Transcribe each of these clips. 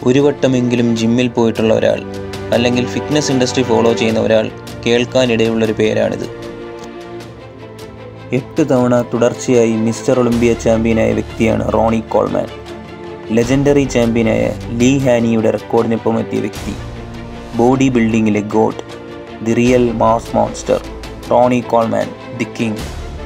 ഒരു വട്ടമെങ്കിലും ജിമ്മിൽ പോയിട്ടുള്ള ഒരാൾ അല്ലെങ്കിൽ ഫിറ്റ്നസ് ഇൻഡസ്ട്രി ഫോളോ ചെയ്യുന്ന ഒരാൾ കേൾക്കാനിടയുള്ളൊരു പേരാണിത് എട്ട് തവണ തുടർച്ചയായി മിസ്റ്റർ ഒളിമ്പിയ ചാമ്പ്യനായ വ്യക്തിയാണ് റോണി കോൾമാൻ ലെജൻഡറി ചാമ്പ്യനായ ലീ ഹാനിയുടെ റെക്കോർഡിനൊപ്പം എത്തിയ വ്യക്തി ബോഡി ബിൽഡിങ്ങിലെ god the real mass monster Ronnie Coleman the king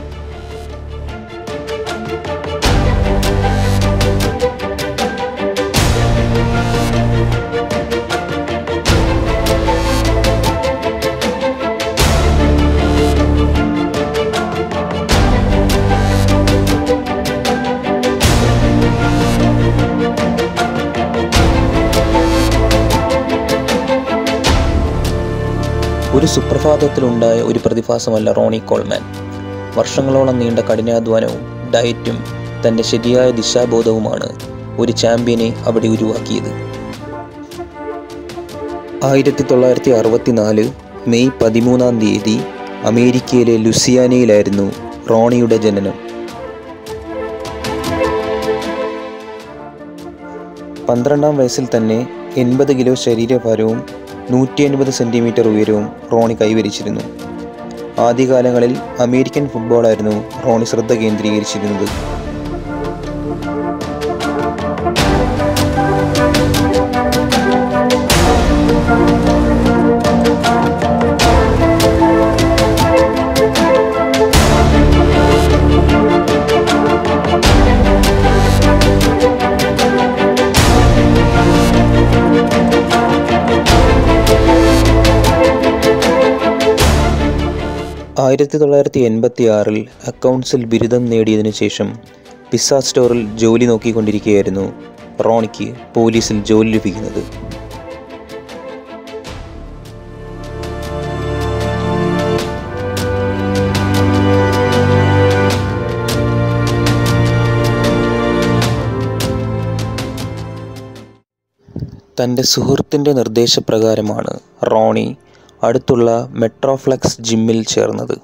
ഒരു സുപ്രഭാതത്തിലുണ്ടായ ഒരു പ്രതിഭാസമല്ല റോണി കോൾമാൻ വർഷങ്ങളോളം നീണ്ട കഠിനാധ്വാനവും ഡയറ്റും തൻ്റെ ശരിയായ ദിശാബോധവുമാണ് ഒരു ചാമ്പ്യനെ അവിടെ ഉരുവാക്കിയത് ആയിരത്തി തൊള്ളായിരത്തി അറുപത്തിനാല് മെയ് പതിമൂന്നാം തീയതി അമേരിക്കയിലെ ലുസിയാനയിലായിരുന്നു റോണിയുടെ ജനനം പന്ത്രണ്ടാം വയസ്സിൽ തന്നെ എൺപത് കിലോ ശരീരഭാരവും നൂറ്റി അൻപത് സെൻറ്റിമീറ്റർ ഉയരവും റോണി കൈവരിച്ചിരുന്നു ആദ്യകാലങ്ങളിൽ അമേരിക്കൻ ഫുട്ബോളായിരുന്നു റോണി ശ്രദ്ധ കേന്ദ്രീകരിച്ചിരുന്നത് ആയിരത്തി തൊള്ളായിരത്തി എൺപത്തി ആറിൽ അക്കൗണ്ട്സിൽ ബിരുദം നേടിയതിനു ശേഷം പിസ്സ സ്റ്റോറിൽ ജോലി നോക്കിക്കൊണ്ടിരിക്കുകയായിരുന്നു റോണിക്ക് പോലീസിൽ ജോലി ലഭിക്കുന്നത് തൻ്റെ സുഹൃത്തിൻ്റെ നിർദ്ദേശപ്രകാരമാണ് റോണി അടുത്തുള്ള മെട്രോഫ്ലെക്സ് ജിമ്മിൽ ചേർന്നത്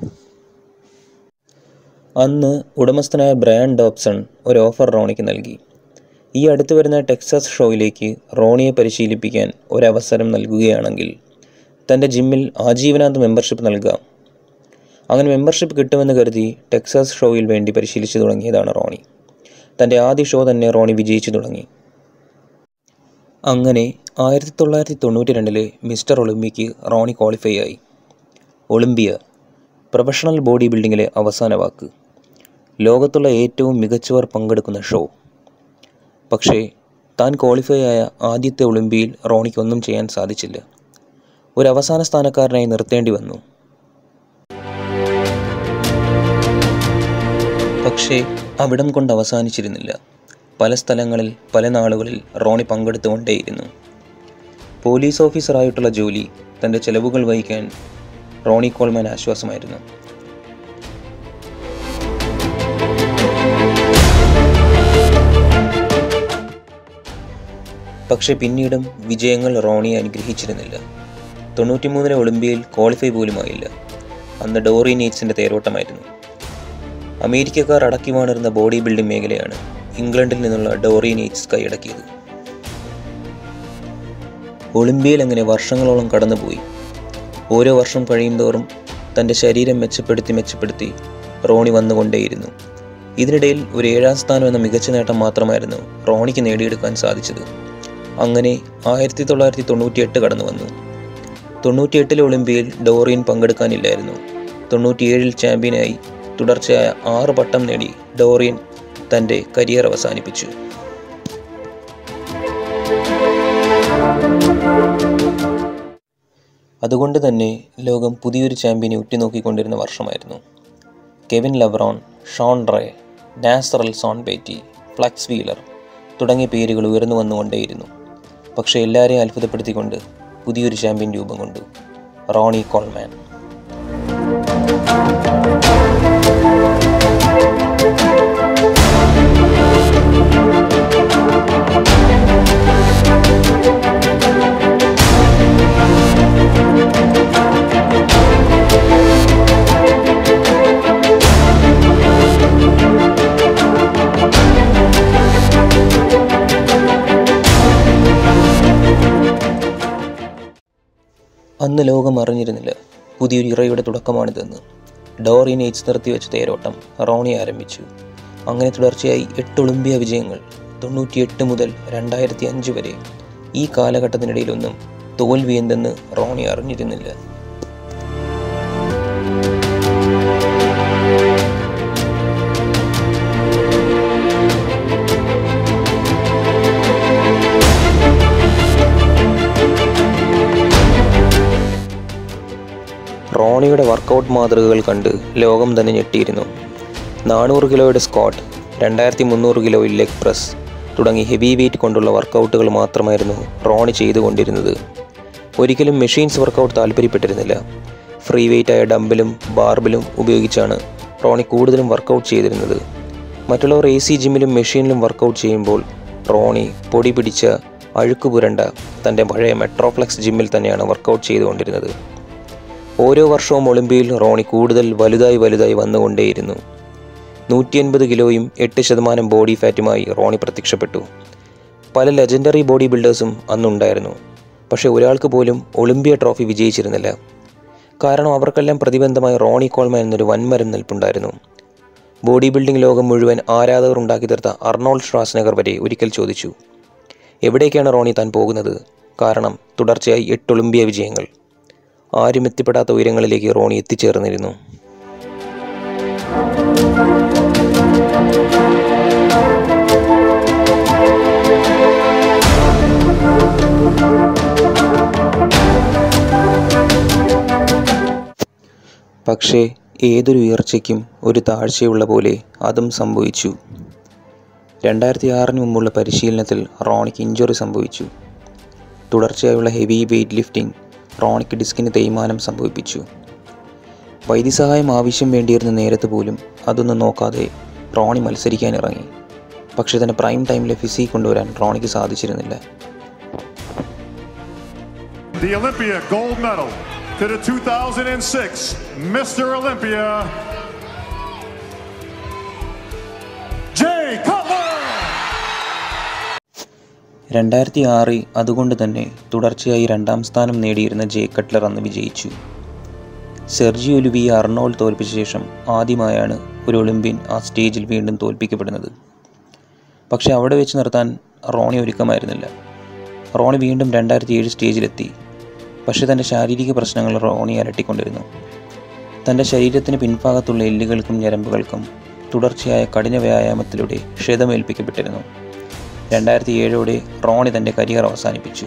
അന്ന് ഉടമസ്ഥനായ ബ്രയാൻ ഡോബ്സൺ ഒരു ഓഫർ റോണിക്ക് നൽകി ഈ അടുത്ത് വരുന്ന ടെക്സാസ് ഷോയിലേക്ക് റോണിയെ പരിശീലിപ്പിക്കാൻ ഒരവസരം നൽകുകയാണെങ്കിൽ തൻ്റെ ജിമ്മിൽ ആജീവനാന്ത മെമ്പർഷിപ്പ് നൽകാം അങ്ങനെ മെമ്പർഷിപ്പ് കിട്ടുമെന്ന് കരുതി ടെക്സാസ് ഷോയിൽ വേണ്ടി പരിശീലിച്ചു തുടങ്ങിയതാണ് റോണി തൻ്റെ ആദ്യ ഷോ തന്നെ റോണി വിജയിച്ചു തുടങ്ങി അങ്ങനെ ആയിരത്തി തൊള്ളായിരത്തി തൊണ്ണൂറ്റി രണ്ടിലെ മിസ്റ്റർ ഒളിമ്പിക്ക് റോണി ക്വാളിഫൈ ആയി ഒളിമ്പിയ പ്രൊഫഷണൽ ബോഡി ബിൽഡിങ്ങിലെ അവസാന വാക്ക് ലോകത്തുള്ള ഏറ്റവും മികച്ചവർ പങ്കെടുക്കുന്ന ഷോ പക്ഷേ താൻ ക്വാളിഫൈ ആയ ആദ്യത്തെ ഒളിമ്പിയിൽ റോണിക്കൊന്നും ചെയ്യാൻ സാധിച്ചില്ല ഒരു അവസാന സ്ഥാനക്കാരനായി നിർത്തേണ്ടി വന്നു പക്ഷേ അവിടം കൊണ്ട് അവസാനിച്ചിരുന്നില്ല പല സ്ഥലങ്ങളിൽ പല നാളുകളിൽ റോണി പങ്കെടുത്തുകൊണ്ടേയിരുന്നു പോലീസ് ഓഫീസറായിട്ടുള്ള ജോലി തൻ്റെ ചെലവുകൾ വഹിക്കാൻ റോണി കോൾമാൻ ആശ്വാസമായിരുന്നു പക്ഷേ പിന്നീടും വിജയങ്ങൾ റോണിയെ അനുഗ്രഹിച്ചിരുന്നില്ല തൊണ്ണൂറ്റിമൂന്നിലെ ഒളിമ്പിയയിൽ ക്വാളിഫൈ പോലുമായില്ല അന്ന് ഡോറി നീറ്റ്സിൻ്റെ തേരോട്ടമായിരുന്നു അമേരിക്കക്കാർ അടക്കി വാണിരുന്ന ബോഡി ബിൽഡിംഗ് മേഖലയാണ് ഇംഗ്ലണ്ടിൽ നിന്നുള്ള ഡോറി നീറ്റ്സ് കൈയടക്കിയത് ഒളിമ്പിയയിൽ അങ്ങനെ വർഷങ്ങളോളം കടന്നുപോയി ഓരോ വർഷം കഴിയുന്തോറും തൻ്റെ ശരീരം മെച്ചപ്പെടുത്തി മെച്ചപ്പെടുത്തി റോണി വന്നുകൊണ്ടേയിരുന്നു ഇതിനിടയിൽ ഒരു ഏഴാം സ്ഥാനം എന്ന മികച്ച നേട്ടം മാത്രമായിരുന്നു റോണിക്ക് നേടിയെടുക്കാൻ സാധിച്ചത് അങ്ങനെ ആയിരത്തി തൊള്ളായിരത്തി തൊണ്ണൂറ്റിയെട്ട് കടന്നു വന്നു തൊണ്ണൂറ്റിയെട്ടിലെ ഒളിമ്പിയയിൽ ഡോറിയൻ പങ്കെടുക്കാനില്ലായിരുന്നു തൊണ്ണൂറ്റിയേഴിൽ ചാമ്പ്യനായി തുടർച്ചയായ ആറ് പട്ടം നേടി ഡോറിയൻ തൻ്റെ കരിയർ അവസാനിപ്പിച്ചു അതുകൊണ്ട് തന്നെ ലോകം പുതിയൊരു ചാമ്പ്യനെ ഉറ്റുനോക്കിക്കൊണ്ടിരുന്ന വർഷമായിരുന്നു Kevin Levrone Shawn Ray Nasser El Sonbaty Flex Wheeler തുടങ്ങിയ പേരുകൾ ഉയർന്നു വന്നുകൊണ്ടേയിരുന്നു പക്ഷേ എല്ലാവരെയും അത്ഭുതപ്പെടുത്തിക്കൊണ്ട് പുതിയൊരു ചാമ്പ്യൻ രൂപം കൊണ്ടു റോണി കോൾമാൻ അന്ന് ലോകം അറിഞ്ഞിരുന്നില്ല പുതിയൊരു ഇറയുടെ തുടക്കമാണിതെന്ന് ഡോറിയൻ എയ്റ്റ്സ് നിർത്തിവെച്ച തേരോട്ടം റോണി ആരംഭിച്ചു അങ്ങനെ തുടർച്ചയായി എട്ട് ഒളിമ്പിയ വിജയങ്ങൾ തൊണ്ണൂറ്റിയെട്ട് മുതൽ രണ്ടായിരത്തി അഞ്ച് വരെ ഈ കാലഘട്ടത്തിനിടയിലൊന്നും തോൽവി എന്തെന്ന് റോണി അറിഞ്ഞിരുന്നില്ല റോണിയുടെ വർക്കൗട്ട് മാതൃകകൾ കണ്ട് ലോകം തന്നെ ഞെട്ടിയിരുന്നു നാനൂറ് കിലോയുടെ സ്ക്വാട്ട് രണ്ടായിരത്തി മുന്നൂറ് കിലോയിൽ ലെഗ് പ്രസ് തുടങ്ങി ഹെവി വെയിറ്റ് കൊണ്ടുള്ള വർക്കൗട്ടുകൾ മാത്രമായിരുന്നു റോണി ചെയ്തുകൊണ്ടിരുന്നത് ഒരിക്കലും മെഷീൻസ് വർക്കൗട്ട് താല്പര്യപ്പെട്ടിരുന്നില്ല ഫ്രീ വെയിറ്റായ ഡംബലും ബാർബിലും ഉപയോഗിച്ചാണ് റോണി കൂടുതലും വർക്കൗട്ട് ചെയ്തിരുന്നത് മറ്റുള്ളവർ എ സി ജിമ്മിലും മെഷീനിലും വർക്കൗട്ട് ചെയ്യുമ്പോൾ റോണി പൊടി പിടിച്ച അഴുക്ക് പുരണ്ട തൻ്റെ പഴയ മെട്രോഫ്ലെക്സ് ജിമ്മിൽ തന്നെയാണ് വർക്കൗട്ട് ചെയ്തുകൊണ്ടിരുന്നത് ഓരോ വർഷവും ഒളിമ്പിയയിൽ റോണി കൂടുതൽ വലുതായി വലുതായി വന്നുകൊണ്ടേയിരുന്നു നൂറ്റി അൻപത് കിലോയും എട്ട് ശതമാനം ബോഡി ഫാറ്റുമായി റോണി പ്രത്യക്ഷപ്പെട്ടു പല ലെജൻഡറി ബോഡി ബിൽഡേഴ്സും അന്നുണ്ടായിരുന്നു പക്ഷേ ഒരാൾക്ക് പോലും ഒളിമ്പിയ ട്രോഫി വിജയിച്ചിരുന്നില്ല കാരണം അവർക്കെല്ലാം പ്രതിബന്ധമായി റോണി കോൾമാൻ എന്നൊരു വൻമരം നിൽപ്പുണ്ടായിരുന്നു ബോഡി ബിൽഡിംഗ് ലോകം മുഴുവൻ ആരാധകർ ഉണ്ടാക്കി തീർത്ത അർണോൾഡ് ഷ്വാസ്നഗർ വരെ ഒരിക്കൽ ചോദിച്ചു എവിടേക്കാണ് റോണി താൻ പോകുന്നത് കാരണം തുടർച്ചയായി എട്ട് ഒളിമ്പിയ വിജയങ്ങൾ ആരും എത്തിപ്പെടാത്ത ഉയരങ്ങളിലേക്ക് റോണി എത്തിച്ചേർന്നിരുന്നു പക്ഷേ ഏതൊരു ഉയർച്ചയ്ക്കും ഒരു താഴ്ചയുള്ള പോലെ അതും സംഭവിച്ചു രണ്ടായിരത്തി ആറിന് മുമ്പുള്ള പരിശീലനത്തിൽ റോണിക്ക് ഇഞ്ചുറി സംഭവിച്ചു തുടർച്ചയായുള്ള ഹെവി വെയ്റ്റ് ലിഫ്റ്റിംഗ് റോണിക്ക് ഡിസ്കിന് തേയ്മാനം സംഭവിപ്പിച്ചു വൈദ്യസഹായം ആവശ്യം വേണ്ടിയിരുന്ന നേരത്ത് പോലും അതൊന്നും നോക്കാതെ റോണി മത്സരിക്കാൻ ഇറങ്ങി പക്ഷേ തൻ്റെ പ്രൈം ടൈമിലെ ഫിസിക് കൊണ്ടുവരാൻ റോണിക്ക് സാധിച്ചിരുന്നില്ല The Olympia gold medal to the 2006 Mr. Olympia, Jay Cutler. രണ്ടായിരത്തി ആറിൽ അതുകൊണ്ട് തന്നെ തുടർച്ചയായി രണ്ടാം സ്ഥാനം നേടിയിരുന്ന ജെ കട്ട്ലർ അന്ന് വിജയിച്ചു സെർജി ഒലുവിയെ അർണോൾ തോൽപ്പിച്ച ശേഷം ആദ്യമായാണ് ഒരു ഒളിമ്പ്യൻ ആ സ്റ്റേജിൽ വീണ്ടും തോൽപ്പിക്കപ്പെടുന്നത് പക്ഷേ അവിടെ വെച്ച് നിർത്താൻ റോണി ഒരുക്കമായിരുന്നില്ല റോണി വീണ്ടും രണ്ടായിരത്തി ഏഴ് സ്റ്റേജിലെത്തി പക്ഷേ തൻ്റെ ശാരീരിക പ്രശ്നങ്ങൾ റോണി അലട്ടിക്കൊണ്ടിരുന്നു തൻ്റെ ശരീരത്തിന് പിൻഭാഗത്തുള്ള എല്ലുകൾക്കും ഞരമ്പുകൾക്കും തുടർച്ചയായ കഠിന വ്യായാമത്തിലൂടെ ക്ഷതമേൽപ്പിക്കപ്പെട്ടിരുന്നു രണ്ടായിരത്തി ഏഴോടെ റോണി തൻ്റെ കരിയർ അവസാനിപ്പിച്ചു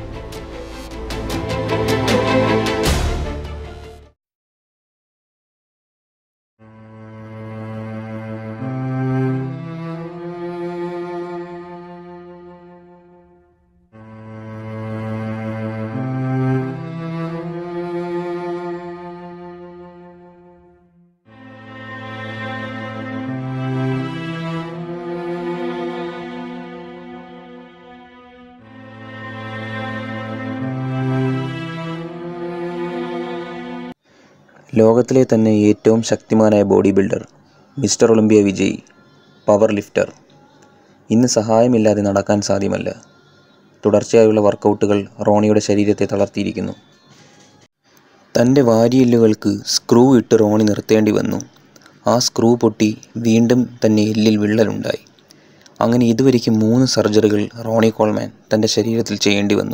ലോകത്തിലെ തന്നെ ഏറ്റവും ശക്തിമാനായ ബോഡി ബിൽഡർ മിസ്റ്റർ ഒളിമ്പിയ വിജയ് പവർ ലിഫ്റ്റർ ഇന്ന് സഹായമില്ലാതെ നടക്കാൻ സാധ്യമല്ല തുടർച്ചയായുള്ള വർക്കൗട്ടുകൾ റോണിയുടെ ശരീരത്തെ തളർത്തിയിരിക്കുന്നു തൻ്റെ വാരിയെല്ലുകൾക്ക് സ്ക്രൂ ഇട്ട് റോണി നിർത്തേണ്ടി വന്നു ആ സ്ക്രൂ പൊട്ടി വീണ്ടും തന്നെ എല്ലിൽ വിള്ളലുണ്ടായി അങ്ങനെ ഇതുവരെയ്ക്ക് മൂന്ന് സർജറികൾ റോണി കോൾമാൻ തൻ്റെ ശരീരത്തിൽ ചെയ്യേണ്ടി വന്നു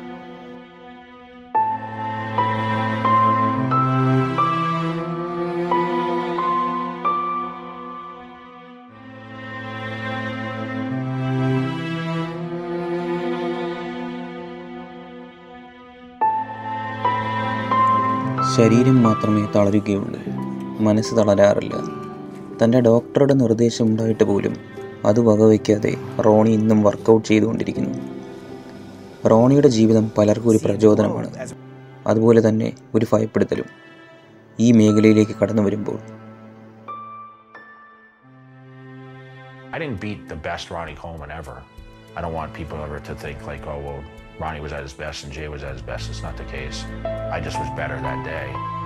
ശരീരം മാത്രമേ തളരുകയുള്ളൂ മനസ്സ് തളരാറില്ല തൻ്റെ ഡോക്ടറുടെ നിർദ്ദേശം ഉണ്ടായിട്ട് പോലും അത് വകവയ്ക്കാതെ റോണി ഇന്നും വർക്കൗട്ട് ചെയ്തുകൊണ്ടിരിക്കുന്നു റോണിയുടെ ജീവിതം പലർക്കും ഒരു പ്രചോദനമാണ് അതുപോലെ തന്നെ ഒരു ഭയപ്പെടുത്തലും ഈ മേഖലയിലേക്ക് കടന്നു വരുമ്പോൾ I didn't beat the best Ronnie Coleman ever. I don't want people ever to think like, oh, well, Ronnie was at his best and Jay was at his best. It's not the case. I just was better that day.